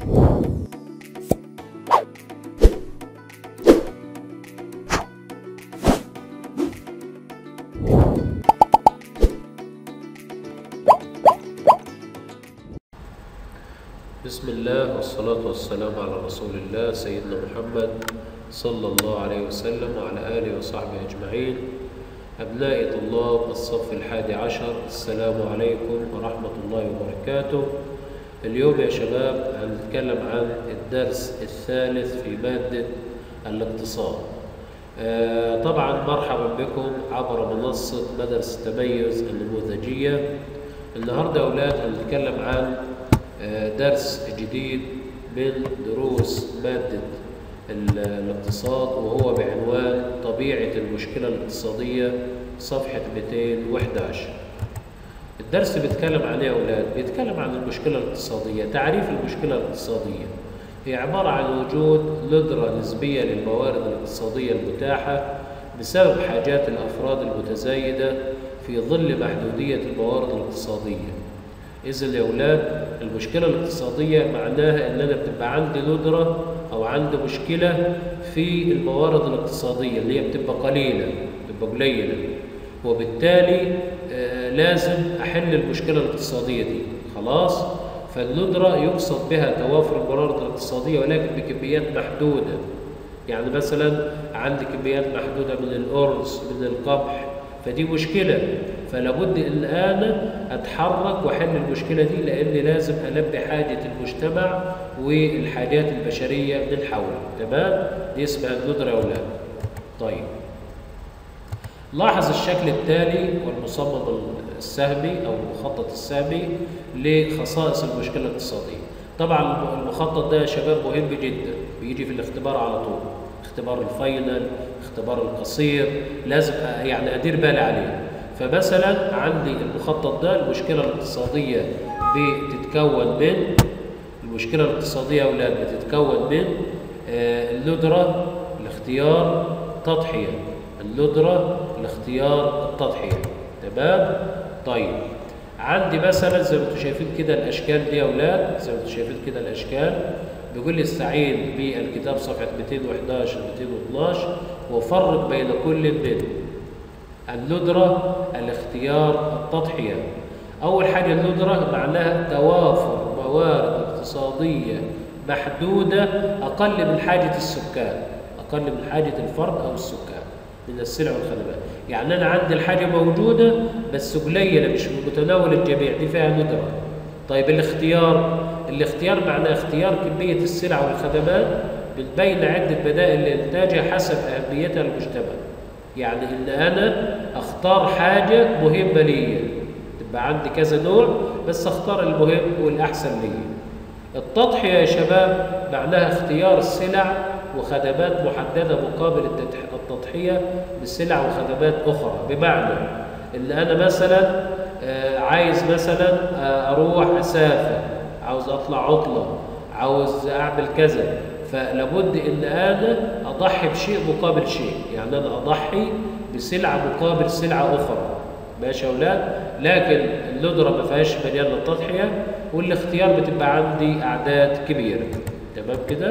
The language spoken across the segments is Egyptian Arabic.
بسم الله والصلاة والسلام على رسول الله سيدنا محمد صلى الله عليه وسلم وعلى آله وصحبه أجمعين أبنائي طلاب الصف الحادي عشر السلام عليكم ورحمة الله وبركاته اليوم يا شباب هنتكلم عن الدرس الثالث في مادة الاقتصاد آه، طبعا مرحبا بكم عبر منصة مدرسة التميز النموذجية النهاردة يا أولاد هنتكلم عن آه، درس جديد من دروس مادة ال- الاقتصاد وهو بعنوان طبيعة المشكلة الاقتصادية صفحة 211 الدرس بيتكلم عن ايه يا أولاد؟ بيتكلم عن المشكلة الاقتصادية تعريف المشكلة الاقتصادية هي عبارة عن وجود ندرة نسبية للموارد الاقتصادية المتاحة بسبب حاجات الأفراد المتزايدة في ظل محدودية الموارد الاقتصادية إذا يا أولاد المشكلة الاقتصادية معناها إن أنا بتبقى عندي ندرة أو عندي مشكلة في الموارد الاقتصادية اللي هي بتبقى قليلة بتبقى قليلة وبالتالي آه، لازم أحل المشكلة الاقتصادية دي خلاص فالندرة يقصد بها توافر الموارد الاقتصادية ولكن بكميات محدودة يعني مثلا عندي كميات محدودة من الأرز من القمح فدي مشكلة فلابد ان انا اتحرك واحل المشكله دي لان لازم البي حاجه المجتمع والحاجات البشريه من حوله تمام دي اسمها الندره يا اولاد طيب لاحظ الشكل التالي والمصمم السهمي او المخطط السهمي لخصائص المشكله الاقتصاديه طبعا المخطط ده يا شباب مهم جدا بيجي في الاختبار على طول اختبار الفاينل اختبار القصير لازم أ- يعني ادير بالي عليه فمثلا عندي المخطط ده المشكله الاقتصاديه بتتكون من المشكله الاقتصاديه يا اولاد بتتكون من آه، الندره الاختيار تضحيه الندره الاختيار التضحيه تمام طيب عندي مثلا زي ما انتم شايفين كده الاشكال دي يا اولاد زي ما انتم شايفين كده الاشكال بيقول لي استعين بالكتاب صفحه 211 212 وفرق بين كل من الندرة الاختيار التضحية أول حاجة الندرة معناها توافر موارد اقتصادية محدودة أقل من حاجة السكان أقل من حاجة الفرد أو السكان من السلع والخدمات يعني أنا عندي الحاجة موجودة بس قليلة مش في متناول الجميع دي فيها ندرة طيب الاختيار الاختيار معناه اختيار كمية السلع والخدمات من بين عدة بدائل لإنتاجها حسب أهميتها للمجتمع يعني ان انا اختار حاجه مهمه ليا تبقى عندي كذا نوع بس اختار المهم والاحسن ليا التضحيه يا شباب معناها اختيار سلع وخدمات محدده مقابل التضح- التضحيه بسلع وخدمات اخرى بمعنى ان انا مثلا آه، عايز مثلا آه، اروح اسافر عاوز اطلع عطله عاوز اعمل كذا فلابد ان انا اضحي بشيء مقابل شيء يعني انا اضحي بسلعه مقابل سلعه اخرى ماشي يا اولاد لكن الندره ما فيهاش مجال للتضحيه والاختيار بتبقى عندي اعداد كبيره تمام كده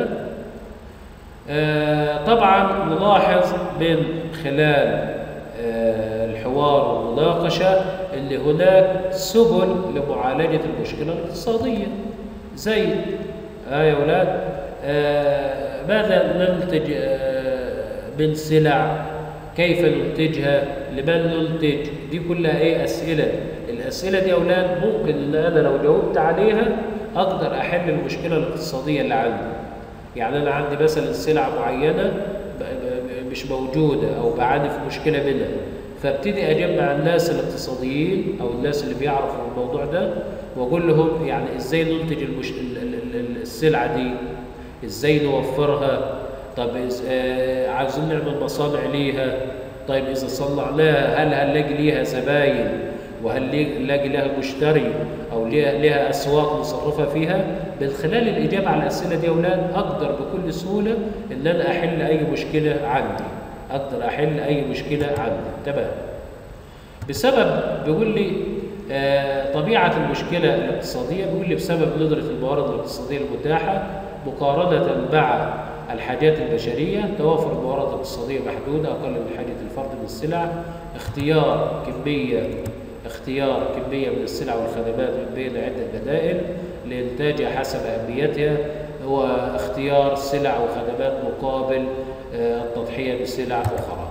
آه طبعا نلاحظ من خلال آه الحوار والمناقشه ان هناك سبل لمعالجه المشكله الاقتصاديه زي اه يا اولاد آه ماذا ننتج آه من سلع كيف ننتجها لمن ننتج دي كلها ايه اسئله الاسئله دي يا اولاد ممكن ان انا لو جاوبت عليها اقدر احل المشكله الاقتصاديه اللي عندي يعني انا عندي مثلا سلعه معينه ب- ب- مش موجوده او بعاني في مشكله منها فابتدي اجمع الناس الاقتصاديين او الناس اللي بيعرفوا الموضوع ده واقول لهم يعني ازاي ننتج المش... ال- ال- ال- السلعه دي ازاي نوفرها طب إز... آه عاوزين نعمل مصانع ليها طيب اذا صنعناها هل هنلاقي ليها زباين وهل لي- نلاقي لها مشتري او ليها, ليها اسواق نصرفها فيها من خلال الاجابه على الاسئله دي يا اولاد اقدر بكل سهوله ان انا احل اي مشكله عندي اقدر احل اي مشكله عندي تمام بسبب بيقول لي آه، طبيعة المشكلة الاقتصادية بيقول لي بسبب ندرة الموارد الاقتصادية المتاحة مقارنة مع الحاجات البشرية توافر الموارد الاقتصادية محدودة أقل من حاجة الفرد من السلع اختيار كمية اختيار كمية من السلع والخدمات من بين عدة بدائل لإنتاجها حسب أهميتها هو اختيار سلع وخدمات مقابل آه، التضحية بسلع أخرى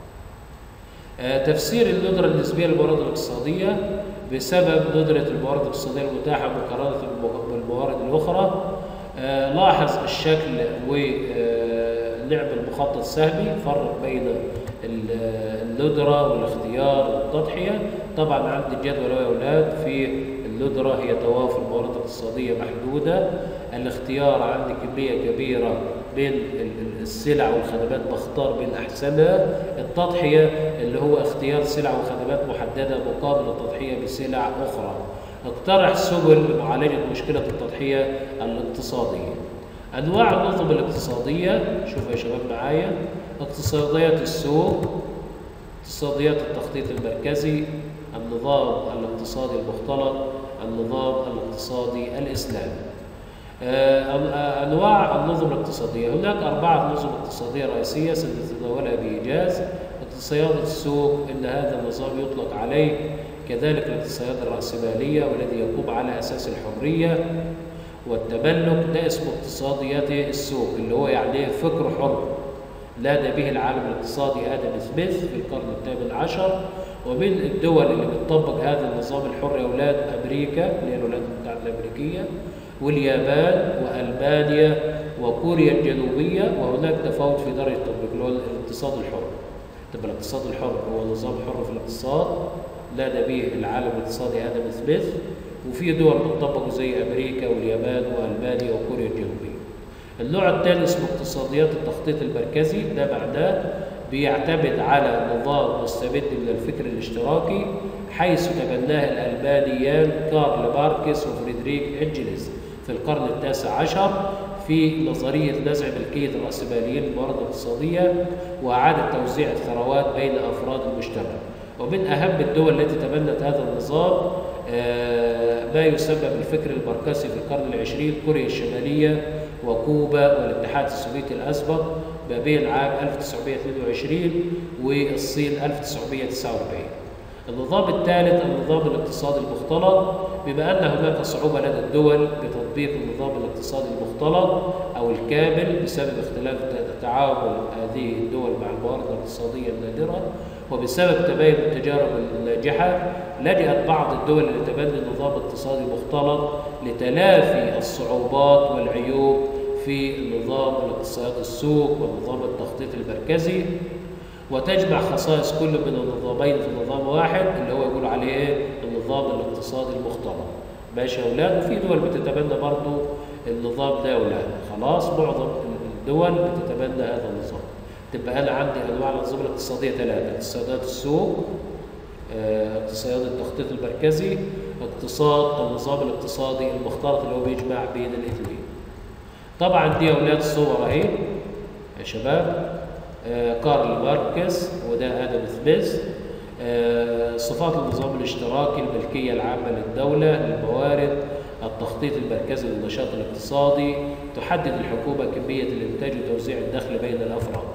آه، تفسير الندرة النسبية للموارد الاقتصادية بسبب ندرة الموارد الاقتصادية المتاحة مقارنة بالموارد الأخرى آه، لاحظ الشكل ولعب المخطط السهمي فرق بين ال- الندرة والاختيار والتضحية طبعا عند الجدول يا أولاد في الندرة هي توافر موارد اقتصادية محدودة الاختيار عندي كمية كبيرة بين ال- ال- السلع والخدمات بختار بين أحسنها التضحية اللي هو اختيار سلع وخدمات محددة مقابل التضحية بسلع أخرى اقترح سبل لمعالجة مشكلة التضحية الاقتصادية أنواع النظم الاقتصادية شوفوا يا شباب معايا اقتصاديات السوق اقتصاديات التخطيط المركزي النظام الاقتصادي المختلط النظام الاقتصادي الإسلامي آه، أن- أنواع النظم الاقتصادية هناك أربعة نظم اقتصادية رئيسية سنتناولها بإيجاز اقتصاد السوق إن هذا النظام يطلق عليه كذلك الاقتصاد الرأسمالية والذي يقوم على أساس الحرية والتملك ده اسمه اقتصاديات السوق اللي هو يعني فكر حر نادى به العالم الاقتصادي آدم سميث في القرن الثامن عشر ومن الدول اللي بتطبق هذا النظام الحر يا أولاد أمريكا اللي هي الولايات المتحدة الأمريكية واليابان وألمانيا وكوريا الجنوبية وهناك تفاوت في درجة تطبيق اللي هو الاقتصاد الحر تبقى الاقتصاد الحر هو نظام حر في الاقتصاد نادى به العالم الاقتصادي آدم سميث وفي دول بتطبقه زي أمريكا واليابان وألمانيا وكوريا الجنوبية النوع الثاني اسمه اقتصاديات التخطيط المركزي ده معناه بيعتمد على نظام مستمد من الفكر الاشتراكي حيث تبناه الألمانيان كارل ماركس وفريدريك إنجلز في القرن التاسع عشر في نظرية نزع ملكية الرأسماليين للموارد الاقتصادية وإعادة توزيع الثروات بين أفراد المجتمع ومن أهم الدول التي تبنت هذا النظام آه، ما يسمى بالفكر المركزي في القرن العشرين كوريا الشمالية وكوبا والاتحاد السوفيتي الأسبق ما بين عام 1922 والصين 1949 النظام الثالث النظام الاقتصادي المختلط بما أن هناك صعوبة لدى الدول بتطبيق النظام الاقتصادي المختلط أو الكامل بسبب اختلاف تعامل هذه الدول مع الموارد الاقتصادية النادرة وبسبب تباين التجارب الناجحة لجأت بعض الدول لتبني نظام اقتصادي مختلط لتلافي الصعوبات والعيوب في نظام الاقتصاد السوق ونظام التخطيط المركزي وتجمع خصائص كل من النظامين في نظام واحد اللي هو يقول عليه ايه النظام الاقتصادي المختلط ماشي يا اولاد وفي دول بتتبنى برضو النظام ده يا اولاد خلاص معظم الدول بتتبنى هذا النظام تبقى انا عندي انواع الانظمه الاقتصاديه ثلاثه اقتصادات السوق آه، اقتصاد التخطيط المركزي اقتصاد النظام الاقتصادي المختلط اللي هو بيجمع بين الاثنين طبعا دي اولاد صور اهي يا شباب آه، كارل ماركس وده ادم سميث آه، صفات النظام الاشتراكي الملكيه العامه للدوله للموارد التخطيط المركزي للنشاط الاقتصادي تحدد الحكومه كميه الانتاج وتوزيع الدخل بين الافراد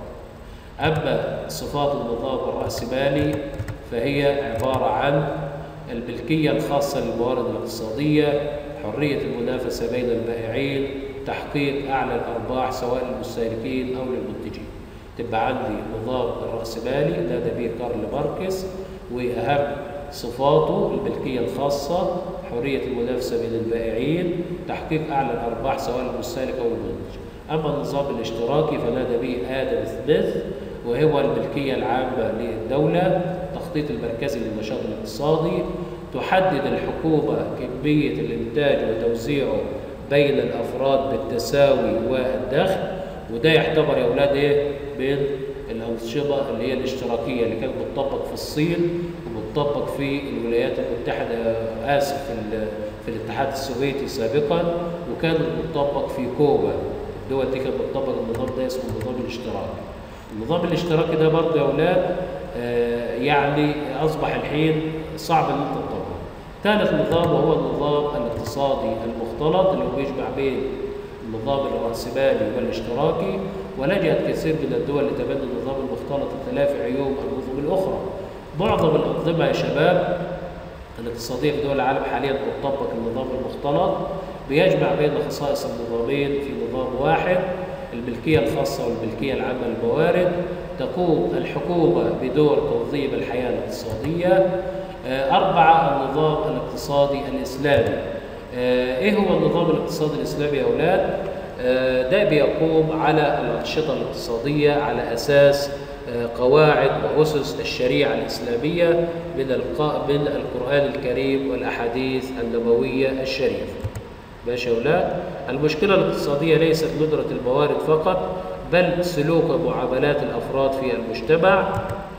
اما صفات النظام الراسمالي فهي عباره عن الملكيه الخاصه للموارد الاقتصاديه حريه المنافسه بين البائعين تحقيق اعلى الارباح سواء للمستهلكين او للمنتجين تبقى عندي نظام الرأسمالي نادى به كارل ماركس وأهم صفاته الملكية الخاصة حرية المنافسة بين البائعين تحقيق أعلى الأرباح سواء للمستهلك أو المنتج أما النظام الاشتراكي فنادى به آدم سميث وهو الملكية العامة للدولة التخطيط المركزي للنشاط الاقتصادي تحدد الحكومة كمية الإنتاج وتوزيعه بين الأفراد بالتساوي والدخل وده يعتبر يا أولاد إيه من الأنشطة اللي هي الاشتراكية اللي كانت بتطبق في الصين وبتطبق في الولايات المتحدة آسف في, ال- في الاتحاد السوفيتي سابقا وكانت بتطبق في كوبا الدول دي كانت بتطبق النظام ده اسمه النظام الاشتراكي النظام الاشتراكي ده برضه يا أولاد آه، يعني أصبح الحين صعب إن أنت تطبقه ثالث نظام وهو النظام الاقتصادي المختلط اللي هو بيجمع بين النظام الرأسمالي والاشتراكي ولجأت كثير من الدول لتبني النظام المختلط لتلافي عيوب النظم الأخرى معظم الأنظمة يا شباب الاقتصادية في دول العالم حاليا بتطبق النظام المختلط بيجمع بين خصائص النظامين في نظام واحد الملكية الخاصة والملكية العامة للموارد تقوم الحكومة بدور تنظيم الحياة الاقتصادية آه، أربعة النظام الاقتصادي الإسلامي آه، إيه هو النظام الاقتصادي الإسلامي يا أولاد؟ آه، ده بيقوم على الأنشطة الاقتصادية على أساس آه، قواعد وأسس الشريعة الإسلامية من الق- من القرآن الكريم والأحاديث النبوية الشريفة. ماشي يا أولاد؟ المشكلة الاقتصادية ليست ندرة الموارد فقط بل سلوك ومعاملات الأفراد في المجتمع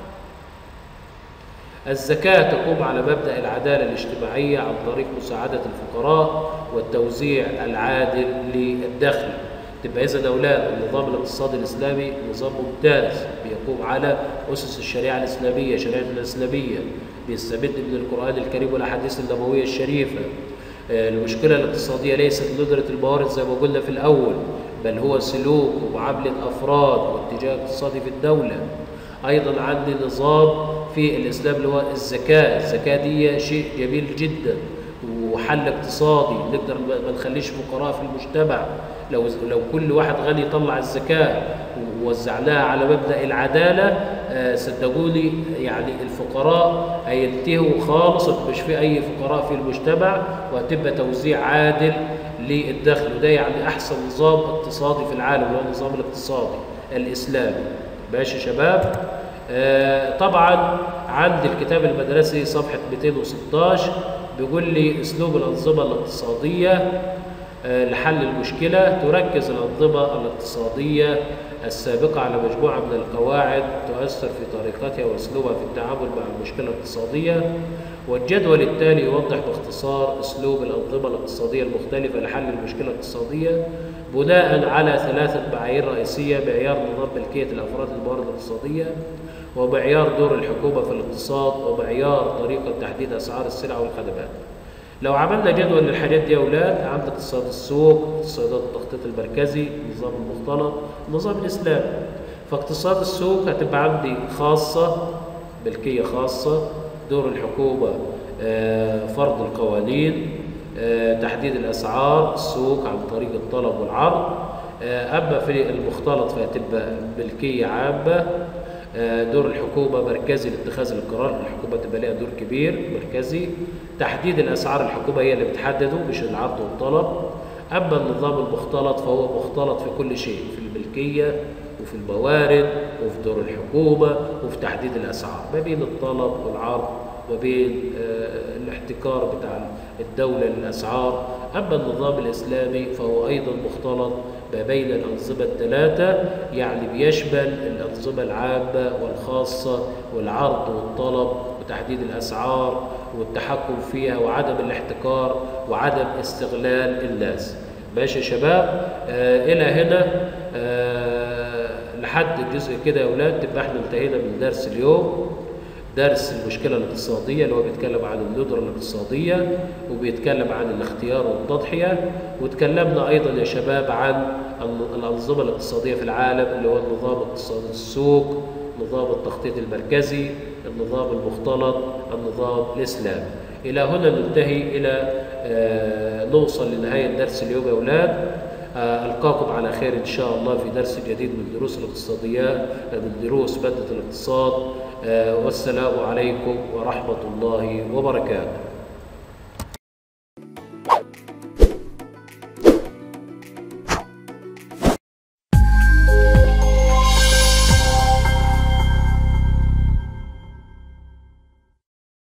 الزكاة تقوم على مبدأ العدالة الاجتماعية عن طريق مساعدة الفقراء والتوزيع العادل للدخل تبقى إذا أولاد النظام الاقتصادي الإسلامي نظام ممتاز بيقوم على أسس الشريعة الإسلامية شريعتنا الإسلامية بيستمد من القرآن الكريم والأحاديث النبوية الشريفة آه، المشكلة الاقتصادية ليست ندرة الموارد زي ما قلنا في الأول بل هو سلوك ومعاملة أفراد واتجاه اقتصادي في الدولة ايضا عندي نظام في الاسلام اللي هو الزكاه الزكاه دي شيء جميل جدا وحل اقتصادي نقدر ما ما نخليش فقراء في المجتمع لو لو كل واحد غني يطلع الزكاه ووزعناها على مبدا العداله آه، صدقوني يعني الفقراء هينتهوا خالص مش في اي فقراء في المجتمع وهتبقى توزيع عادل للدخل وده يعني احسن نظام اقتصادي في العالم اللي هو النظام الاقتصادي الاسلامي ماشي يا شباب آه طبعا عند الكتاب المدرسي صفحة 216 بيقول لي اسلوب الأنظمة الاقتصادية آه لحل المشكلة تركز الأنظمة الاقتصادية السابقة على مجموعة من القواعد تؤثر في طريقتها وأسلوبها في التعامل مع المشكلة الاقتصادية والجدول التالي يوضح باختصار أسلوب الأنظمة الاقتصادية المختلفة لحل المشكلة الاقتصادية بناء على ثلاثة معايير رئيسية معيار نظام ملكية الأفراد للموارد الاقتصادية ومعيار دور الحكومة في الاقتصاد ومعيار طريقة تحديد أسعار السلع والخدمات لو عملنا جدول للحاجات دي يا أولاد عند اقتصاد السوق اقتصادات التخطيط المركزي النظام المختلط النظام الإسلامي فاقتصاد السوق هتبقى عندي خاصة ملكية خاصة دور الحكومة آه، فرض القوانين آه، تحديد الأسعار السوق عن طريق الطلب والعرض آه، أما في المختلط فهتبقى ملكية عامة آه، دور الحكومة مركزي لاتخاذ القرار الحكومة تبقى لها دور كبير مركزي تحديد الأسعار الحكومة هي اللي بتحدده مش العرض والطلب أما النظام المختلط فهو مختلط في كل شيء في الملكية وفي الموارد وفي دور الحكومة وفي تحديد الأسعار ما بين الطلب والعرض وبين آه، الاحتكار بتاع الدولة للأسعار أما النظام الإسلامي فهو أيضا مختلط ما بين الأنظمة الثلاثة يعني بيشمل الأنظمة العامة والخاصة والعرض والطلب وتحديد الأسعار والتحكم فيها وعدم الاحتكار وعدم استغلال الناس ماشي يا شباب آه إلى هنا آه لحد الجزء كده يا أولاد تبقى احنا انتهينا من درس اليوم درس المشكلة الاقتصادية اللي هو بيتكلم عن الندرة الاقتصادية وبيتكلم عن الاختيار والتضحية وتكلمنا أيضا يا شباب عن الن- الأنظمة الاقتصادية في العالم اللي هو النظام اقتصاد السوق نظام التخطيط المركزي النظام المختلط النظام الإسلامي إلى هنا ننتهي إلى آه، نوصل لنهاية درس اليوم يا أولاد آه، ألقاكم على خير إن شاء الله في درس جديد من دروس الاقتصاديات من دروس مادة الاقتصاد آه، والسلام عليكم ورحمة الله وبركاته